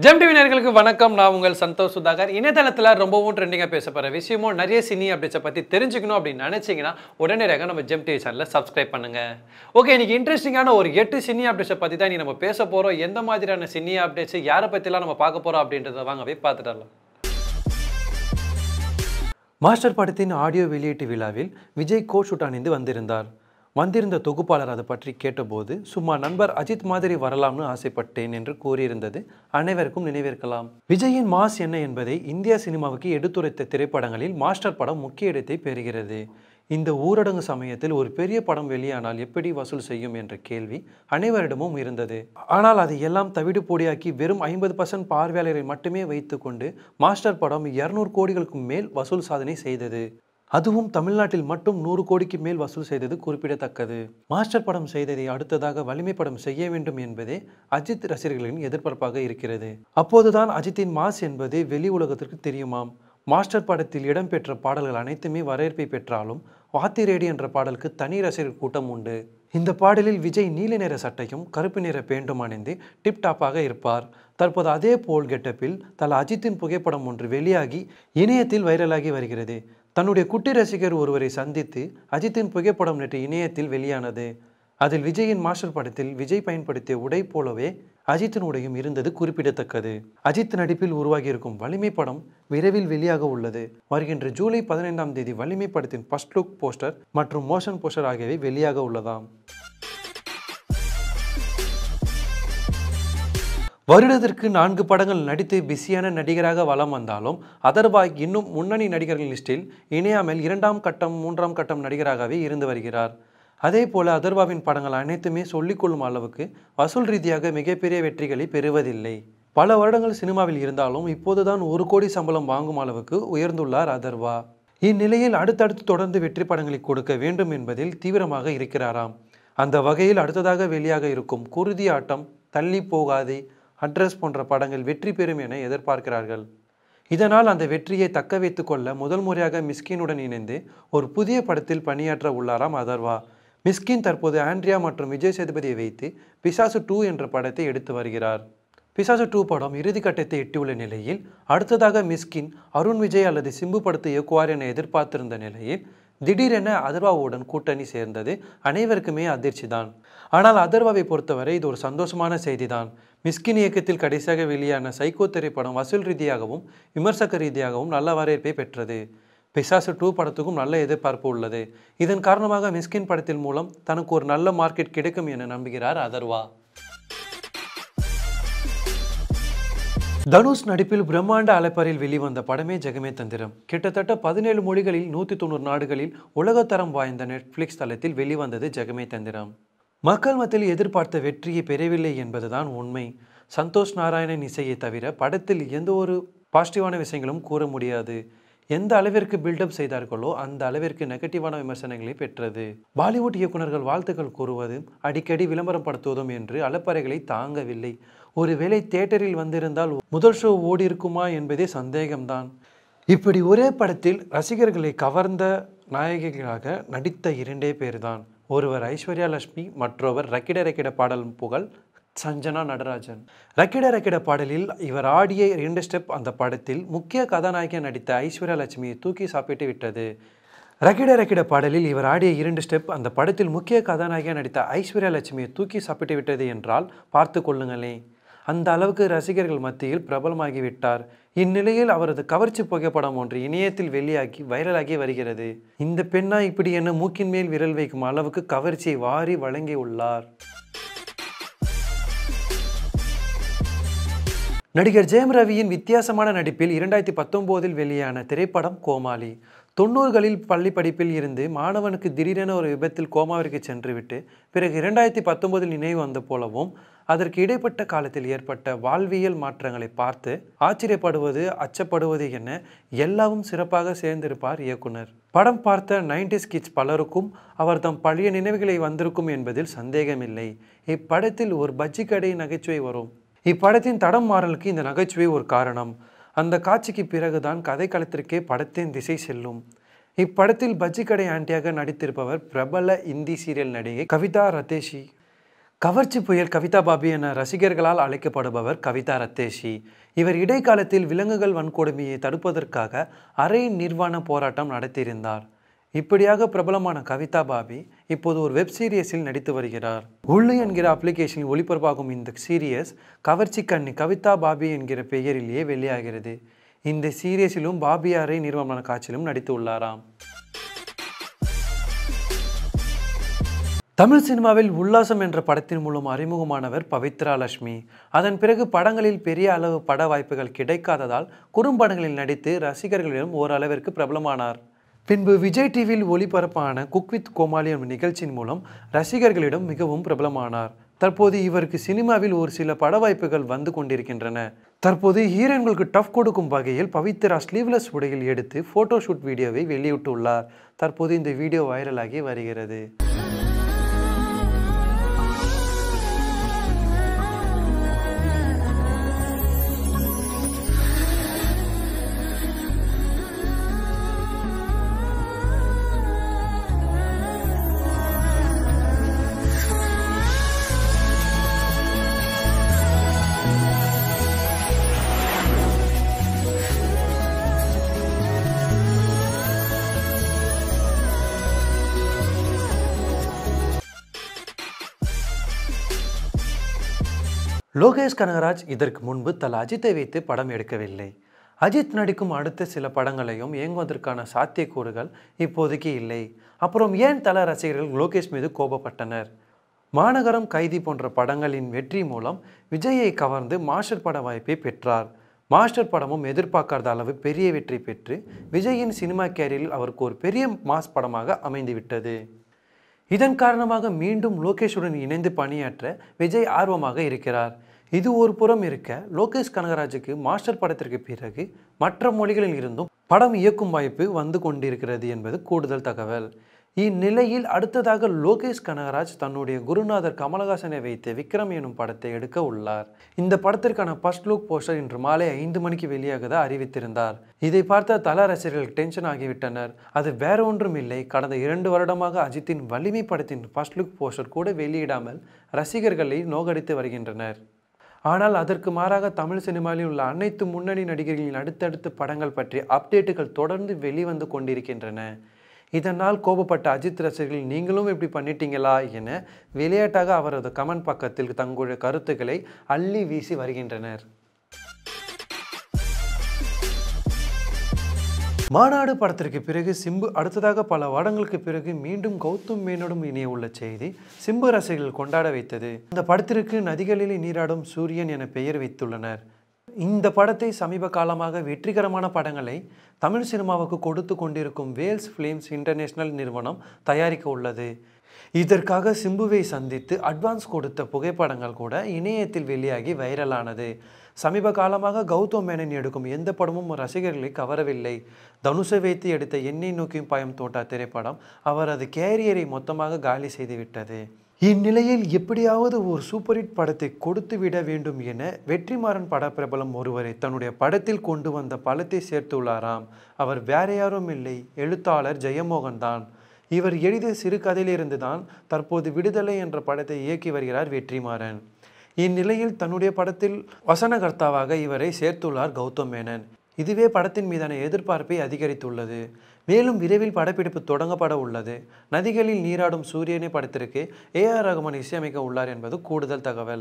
GeM TV நேயர்களுக்கு வணக்கம் நான் உங்கள் சந்தோஷ் சுதாகர் இணையதளத்தில் ரொம்பவும் ட்ரெண்டிங்காக பேச போகிற விஷயமும் நிறைய சினி அப்டேட்ஸை பற்றி தெரிஞ்சுக்கணும் அப்படின்னு நினச்சிங்கன்னா உடனடியாக நம்ம ஜெம் டிவி சேனலை சப்ஸ்கிரைப் பண்ணுங்க ஓகே இன்னைக்கு இன்ட்ரெஸ்டிங்கான ஒரு எட்டு சினி அப்டேட்ஸை பற்றி தான் நீ நம்ம பேச போகிறோம் எந்த மாதிரியான சினி அப்டேட்ஸ் யாரை பற்றிலாம் நம்ம பார்க்க போகிறோம் அப்படின்றத வாங்க போய் பார்த்துட்டு வரலாம் மாஸ்டர் படத்தின் ஆடியோ வெளியீட்டு விழாவில் விஜய் கோட் ஷூட் அணிந்து வந்திருந்தார் வந்திருந்த தொகுப்பாளர் அதை பற்றி கேட்டபோது சும்மா நண்பர் அஜித் மாதிரி வரலாம்னு ஆசைப்பட்டேன் என்று கூறியிருந்தது அனைவருக்கும் நினைவிருக்கலாம் விஜயின் மாஸ் என்ன என்பதை இந்தியா சினிமாவுக்கு எடுத்துரைத்த திரைப்படங்களில் மாஸ்டர் படம் முக்கிய இடத்தை பெறுகிறது இந்த ஊரடங்கு சமயத்தில் ஒரு பெரிய படம் வெளியானால் எப்படி வசூல் செய்யும் என்ற கேள்வி அனைவரிடமும் இருந்தது ஆனால் அதை எல்லாம் தவிடு பொடியாக்கி வெறும் ஐம்பது பர்சன்ட் பார்வையாளரை மட்டுமே வைத்துக்கொண்டு மாஸ்டர் படம் இருநூறு கோடிகளுக்கு மேல் வசூல் சாதனை செய்தது அதுவும் தமிழ்நாட்டில் மட்டும் நூறு கோடிக்கு மேல் வசூல் செய்தது குறிப்பிடத்தக்கது மாஸ்டர் படம் செய்ததை அடுத்ததாக வலிமை படம் செய்ய வேண்டும் என்பதே அஜித் ரசிகர்களின் எதிர்பார்ப்பாக இருக்கிறது அப்போதுதான் அஜித்தின் மாஸ் என்பது வெளி உலகத்திற்கு தெரியுமாம் மாஸ்டர் படத்தில் இடம்பெற்ற பாடல்கள் அனைத்துமே வரவேற்பை பெற்றாலும் வாத்தி ரேடி என்ற பாடலுக்கு தனி ரசிகர் கூட்டம் உண்டு இந்த பாடலில் விஜய் நீல நிற சட்டையும் கருப்பு நிற பேண்டும் அணிந்து டிப் டாப்பாக இருப்பார் தற்போது அதே போல் கெட்டப்பில் தல அஜித்தின் புகைப்படம் ஒன்று வெளியாகி இணையத்தில் வைரலாகி வருகிறது தன்னுடைய குட்டி ரசிகர் ஒருவரை சந்தித்து அஜித்தின் புகைப்படம் நேற்று இணையத்தில் வெளியானது அதில் விஜயின் மாஸ்டர் படத்தில் விஜய் பயன்படுத்திய உடை போலவே அஜித்தின் உடையும் இருந்தது குறிப்பிடத்தக்கது அஜித் நடிப்பில் உருவாகியிருக்கும் வலிமை படம் விரைவில் வெளியாக உள்ளது வருகின்ற ஜூலை பதினைந்தாம் தேதி வலிமை படத்தின் ஃபர்ஸ்ட் லுக் போஸ்டர் மற்றும் மோஷன் போஸ்டர் ஆகியவை வெளியாக உள்ளதாம் வருடத்திற்கு நான்கு படங்கள் நடித்து பிஸியான நடிகராக வலம் வந்தாலும் அதர்வாய் இன்னும் முன்னணி நடிகர்கள் லிஸ்டில் இணையாமல் இரண்டாம் கட்டம் மூன்றாம் கட்டம் நடிகராகவே இருந்து வருகிறார் அதே போல அதர்வாவின் படங்கள் அனைத்துமே சொல்லிக்கொள்ளும் அளவுக்கு வசூல் ரீதியாக மிகப்பெரிய வெற்றிகளை பெறுவதில்லை பல வருடங்கள் சினிமாவில் இருந்தாலும் இப்போதுதான் ஒரு கோடி சம்பளம் வாங்கும் அளவுக்கு உயர்ந்துள்ளார் அதர்வா இந்நிலையில் அடுத்தடுத்து தொடர்ந்து வெற்றி படங்களை கொடுக்க வேண்டும் என்பதில் தீவிரமாக இருக்கிறாராம் அந்த வகையில் அடுத்ததாக வெளியாக இருக்கும் குருதி ஆட்டம் தள்ளி போகாதே அட்ரஸ் போன்ற படங்கள் வெற்றி பெறும் என எதிர்பார்க்கிறார்கள் இதனால் அந்த வெற்றியை தக்க வைத்துக் கொள்ள முதல் முறையாக மிஸ்கினுடன் இணைந்து ஒரு புதிய படத்தில் பணியாற்ற உள்ளாராம் அதர்வா மிஸ்கின் தற்போது ஆண்ட்ரியா மற்றும் விஜய் சேதுபதியை வைத்து பிசாசு டூ என்ற படத்தை எடுத்து வருகிறார் பிசாசு டூ படம் இறுதிக்கட்டத்தை எட்டியுள்ள நிலையில் அடுத்ததாக மிஸ்கின் அருண் விஜய் அல்லது சிம்பு படத்தை இயக்குவார் என எதிர்பார்த்திருந்த நிலையில் திடீரென அதர்வாவுடன் கூட்டணி சேர்ந்தது அனைவருக்குமே அதிர்ச்சி தான் ஆனால் அதர்வாவை பொறுத்தவரை இது ஒரு சந்தோஷமான செய்தி தான் மிஸ்கின் இயக்கத்தில் கடைசியாக வெளியான சைக்கோ திரைப்படம் வசூல் ரீதியாகவும் விமர்சக ரீதியாகவும் நல்ல வரவேற்பை பெற்றது பிசாசு டூ படத்துக்கும் நல்ல எதிர்பார்ப்பு உள்ளது இதன் காரணமாக மிஸ்கின் படத்தின் மூலம் தனக்கு ஒரு நல்ல மார்க்கெட் கிடைக்கும் என நம்புகிறார் அதர்வா தனுஷ் நடிப்பில் பிரம்மாண்ட அலைப்பறையில் வெளிவந்த படமே ஜெகமே தந்திரம் கிட்டத்தட்ட பதினேழு மொழிகளில் நூற்றி தொண்ணூறு நாடுகளில் உலகத்தரம் வாய்ந்த நெட்ஃப்ளிக்ஸ் தளத்தில் வெளிவந்தது ஜெகமே தந்திரம் மக்கள் மத்தியில் எதிர்பார்த்த வெற்றியை பெறவில்லை என்பதுதான் உண்மை சந்தோஷ் நாராயணன் இசையை தவிர படத்தில் எந்த ஒரு பாசிட்டிவான விஷயங்களும் கூற முடியாது எந்த அளவிற்கு பில்டப் செய்தார்களோ அந்த அளவிற்கு நெகட்டிவான விமர்சனங்களை பெற்றது பாலிவுட் இயக்குனர்கள் வாழ்த்துக்கள் கூறுவதும் அடிக்கடி விளம்பரம் படுத்துவதும் என்று அலப்பறைகளை தாங்கவில்லை ஒருவேளை தியேட்டரில் வந்திருந்தால் முதல் ஷோ ஓடி இருக்குமா என்பதே சந்தேகம்தான் இப்படி ஒரே படத்தில் ரசிகர்களை கவர்ந்த நாயகிகளாக நடித்த இரண்டே பேர்தான் ஒருவர் ஐஸ்வர்யா லட்சுமி மற்றொருவர் ரக்கிட ரக்கிட பாடல் புகழ் சஞ்சனா நடராஜன் ரக்கிட ரக்கிட பாடலில் இவர் ஆடிய இரண்டு ஸ்டெப் அந்த படத்தில் முக்கிய கதாநாயகியாக நடித்த ஐஸ்வர்யா லட்சுமியை தூக்கி சாப்பிட்டு விட்டது ரக்கிட ரக்கிட பாடலில் இவர் ஆடிய இரண்டு ஸ்டெப் அந்த படத்தில் முக்கிய கதாநாயகியாக நடித்த ஐஸ்வர்யா லட்சுமியை தூக்கி சாப்பிட்டு விட்டது என்றால் பார்த்து கொள்ளுங்களே அந்த அளவுக்கு ரசிகர்கள் மத்தியில் பிரபலமாகிவிட்டார் இந்நிலையில் அவரது கவர்ச்சி புகைப்படம் ஒன்று இணையத்தில் வெளியாகி வைரலாகி வருகிறது இந்த பெண்ணா இப்படி என்ன மூக்கின் மேல் விரல் வைக்கும் அளவுக்கு கவர்ச்சியை வாரி வழங்கியுள்ளார் நடிகர் ஜெயம் ரவியின் வித்தியாசமான நடிப்பில் இரண்டாயிரத்தி பத்தொம்போதில் வெளியான திரைப்படம் கோமாளி தொண்ணூறுகளில் பள்ளி படிப்பில் இருந்து மாணவனுக்கு திடீரென ஒரு விபத்தில் கோமாவிற்கு சென்றுவிட்டு பிறகு இரண்டாயிரத்தி பத்தொன்பதில் நினைவு வந்த போலவும் அதற்கு இடைப்பட்ட காலத்தில் ஏற்பட்ட வாழ்வியல் மாற்றங்களை பார்த்து ஆச்சரியப்படுவது அச்சப்படுவது என எல்லாவும் சிறப்பாக சேர்ந்திருப்பார் இயக்குனர் படம் பார்த்த நைன்டிஸ் கிட்ஸ் பலருக்கும் அவர் தம் பழைய நினைவுகளை வந்திருக்கும் என்பதில் சந்தேகமில்லை இப்படத்தில் ஒரு பஜ்ஜி கடை நகைச்சுவை வரும் இப்படத்தின் தடம் மாறலுக்கு இந்த நகைச்சுவை ஒரு காரணம் அந்த காட்சிக்கு பிறகுதான் கதைக்களத்திற்கே படத்தின் திசை செல்லும் இப்படத்தில் பஜ்ஜி கடை ஆண்டியாக நடித்திருப்பவர் பிரபல இந்தி சீரியல் நடிகை கவிதா ரதேஷி கவர்ச்சி புயல் கவிதா பாபி என ரசிகர்களால் அழைக்கப்படுபவர் கவிதா ரத்தேஷி இவர் இடைக்காலத்தில் விலங்குகள் வன்கொடுமையை தடுப்பதற்காக அரை நிர்வாண போராட்டம் நடத்தியிருந்தார் இப்படியாக பிரபலமான கவிதா பாபி இப்போது ஒரு வெப் சீரியஸில் நடித்து வருகிறார் உள்ளு என்கிற அப்ளிகேஷனில் ஒளிபரப்பாகும் இந்த சீரியஸ் கவர்ச்சி கண்ணி கவிதா பாபி என்கிற பெயரிலேயே வெளியாகிறது இந்த சீரியஸிலும் பாபி அறை நிர்வாண காட்சியிலும் நடித்து உள்ளாராம் தமிழ் சினிமாவில் உல்லாசம் என்ற படத்தின் மூலம் அறிமுகமானவர் பவித்ரா லட்சுமி அதன் பிறகு படங்களில் பெரிய அளவு பட வாய்ப்புகள் கிடைக்காததால் குறும்படங்களில் நடித்து ரசிகர்களிடம் ஓரளவிற்கு பிரபலமானார் பின்பு விஜய் டிவியில் ஒளிபரப்பான குக் வித் கோமாளி என்ற நிகழ்ச்சியின் மூலம் ரசிகர்களிடம் மிகவும் பிரபலமானார் தற்போது இவருக்கு சினிமாவில் ஒரு சில பட வாய்ப்புகள் வந்து கொண்டிருக்கின்றன தற்போது ஹீரோயின்களுக்கு டஃப் கொடுக்கும் வகையில் பவித்ரா ஸ்லீவ்லெஸ் உடையில் எடுத்து போட்டோ ஷூட் வீடியோவை வெளியிட்டுள்ளார் தற்போது இந்த வீடியோ வைரலாகி வருகிறது லோகேஷ் கனகராஜ் இதற்கு முன்பு தல அஜித்தை வைத்து படம் எடுக்கவில்லை அஜித் நடிக்கும் அடுத்த சில படங்களையும் இயங்குவதற்கான சாத்தியக்கூறுகள் இப்போதைக்கு இல்லை அப்புறம் ஏன் தல ரசிகர்கள் லோகேஷ் மீது கோபப்பட்டனர் மாநகரம் கைதி போன்ற படங்களின் வெற்றி மூலம் விஜயை கவர்ந்து மாஸ்டர் பட வாய்ப்பை பெற்றார் மாஸ்டர் படமும் எதிர்பார்க்காத அளவு பெரிய வெற்றி பெற்று விஜயின் சினிமா கேரியரில் அவருக்கு ஒரு பெரிய மாஸ் படமாக அமைந்துவிட்டது இதன் காரணமாக மீண்டும் லோகேஷுடன் இணைந்து பணியாற்ற விஜய் ஆர்வமாக இருக்கிறார் இது ஒரு புறம் இருக்க லோகேஷ் கனகராஜுக்கு மாஸ்டர் படத்திற்கு பிறகு மற்ற மொழிகளில் இருந்தும் படம் இயக்கும் வாய்ப்பு வந்து கொண்டிருக்கிறது என்பது கூடுதல் தகவல் இந்நிலையில் அடுத்ததாக லோகேஷ் கனகராஜ் தன்னுடைய குருநாதர் கமலஹாசனை வைத்து விக்ரம் எனும் படத்தை எடுக்க உள்ளார் இந்த படத்திற்கான ஃபர்ஸ்ட் லுக் போஸ்டர் இன்று மாலை ஐந்து மணிக்கு வெளியாகத அறிவித்திருந்தார் இதை பார்த்த தல ரசிகர்கள் டென்ஷன் ஆகிவிட்டனர் அது வேற ஒன்றும் இல்லை கடந்த இரண்டு வருடமாக அஜித்தின் வலிமை படத்தின் ஃபர்ஸ்ட் லுக் போஸ்டர் கூட வெளியிடாமல் ரசிகர்களை நோகடித்து வருகின்றனர் ஆனால் அதற்கு மாறாக தமிழ் சினிமாவில் உள்ள அனைத்து முன்னணி நடிகர்களின் அடுத்தடுத்த படங்கள் பற்றி அப்டேட்டுகள் தொடர்ந்து வெளிவந்து கொண்டிருக்கின்றன இதனால் கோபப்பட்ட அஜித் ரசிகர்கள் நீங்களும் இப்படி பண்ணிட்டீங்களா என விளையாட்டாக அவரது கமெண்ட் பக்கத்தில் தங்களுடைய கருத்துக்களை அள்ளி வீசி வருகின்றனர் மாநாடு படத்திற்கு பிறகு சிம்பு அடுத்ததாக பல வருடங்களுக்கு பிறகு மீண்டும் கௌதம் மேனோடும் இணைய உள்ள செய்தி சிம்பு ரசிகர்கள் கொண்டாட வைத்தது இந்த படத்திற்கு நதிகளில் நீராடும் சூரியன் என பெயர் வைத்துள்ளனர் இந்த படத்தை சமீப காலமாக வெற்றிகரமான படங்களை தமிழ் சினிமாவுக்கு கொடுத்து கொண்டிருக்கும் வேல்ஸ் ஃபிலிம்ஸ் இன்டர்நேஷனல் நிறுவனம் தயாரிக்க உள்ளது இதற்காக சிம்புவை சந்தித்து அட்வான்ஸ் கொடுத்த புகைப்படங்கள் கூட இணையத்தில் வெளியாகி வைரலானது சமீப காலமாக கௌதம் மேனன் எடுக்கும் எந்த படமும் ரசிகர்களை கவரவில்லை தனுஷை வைத்து எடுத்த எண்ணெய் நோக்கியும் பயம் தோட்டா திரைப்படம் அவரது கேரியரை மொத்தமாக காலி செய்துவிட்டது இந்நிலையில் எப்படியாவது ஒரு சூப்பர் ஹிட் படத்தை கொடுத்து விட வேண்டும் என வெற்றிமாறன் பட பிரபலம் ஒருவரை தன்னுடைய படத்தில் கொண்டு வந்த பலத்தை சேர்த்துள்ளாராம் அவர் வேற யாரும் இல்லை எழுத்தாளர் ஜெயமோகன் தான் இவர் எழுதிய சிறுகதையிலிருந்து தான் தற்போது விடுதலை என்ற படத்தை இயக்கி வருகிறார் வெற்றிமாறன் இந்நிலையில் தன்னுடைய படத்தில் வசனகர்த்தாவாக இவரை சேர்த்துள்ளார் கௌதம் மேனன் இதுவே படத்தின் மீதான எதிர்பார்ப்பை அதிகரித்துள்ளது மேலும் விரைவில் படப்பிடிப்பு தொடங்கப்பட உள்ளது நதிகளில் நீராடும் சூரியனை படத்திற்கு ஏ ஆர் ரகுமான் இசையமைக்க உள்ளார் என்பது கூடுதல் தகவல்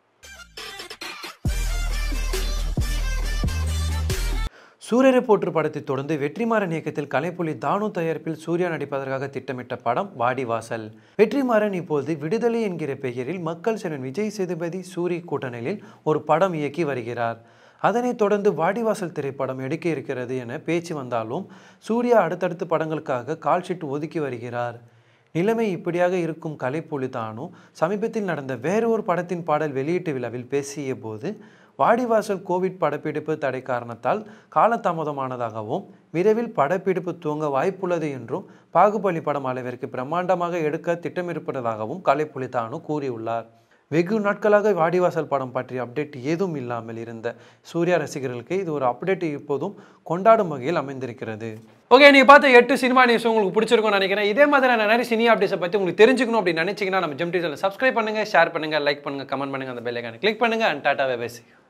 சூரியரை போற்று படத்தை தொடர்ந்து வெற்றிமாறன் இயக்கத்தில் கலைப்புலி தானு தயாரிப்பில் சூர்யா நடிப்பதற்காக திட்டமிட்ட படம் வாடிவாசல் வெற்றிமாறன் இப்போது விடுதலை என்கிற பெயரில் மக்கள் செல்வன் விஜய் சேதுபதி சூரி கூட்டணியில் ஒரு படம் இயக்கி வருகிறார் அதனைத் தொடர்ந்து வாடிவாசல் திரைப்படம் எடுக்க இருக்கிறது என பேச்சு வந்தாலும் சூர்யா அடுத்தடுத்த படங்களுக்காக கால்ஷீட் ஒதுக்கி வருகிறார் நிலைமை இப்படியாக இருக்கும் கலைப்புலி தானு சமீபத்தில் நடந்த வேறொரு படத்தின் பாடல் வெளியீட்டு விழாவில் பேசிய போது வாடிவாசல் கோவிட் படப்பிடிப்பு தடை காரணத்தால் காலதாமதமானதாகவும் விரைவில் படப்பிடிப்பு துவங்க வாய்ப்புள்ளது என்றும் பாகுபலி படம் அளவிற்கு பிரம்மாண்டமாக எடுக்க திட்டமிருப்பதாகவும் கலைப்புலி தானு கூறியுள்ளார் வெகு நாட்களாக வாடிவாசல் படம் பற்றிய அப்டேட் ஏதும் இல்லாமல் இருந்த சூர்யா ரசிகர்களுக்கு இது ஒரு அப்டேட் இப்போதும் கொண்டாடும் வகையில் அமைந்திருக்கிறது ஓகே நீங்கள் பார்த்த எட்டு சினிமா நியூஸ் உங்களுக்கு பிடிச்சிருக்கும்னு நினைக்கிறேன் இதே மாதிரி நான் நிறைய சினி அப்டேட்ஸை பற்றி உங்களுக்கு தெரிஞ்சுக்கணும் அப்படின்னு நினச்சிங்கன்னா நம்ம ஜெம் டிவியில் சப்ஸ்கிரைப் பண்ணுங்கள் ஷேர் பண்ணுங்கள் லைக் பண்ணுங்கள் கமெண்ட் பண்ணுங்கள் அந்த பெல்லைக்கான கிளிக் பண்ணுங்கள் அண்ட் டாட்டா வெபேசி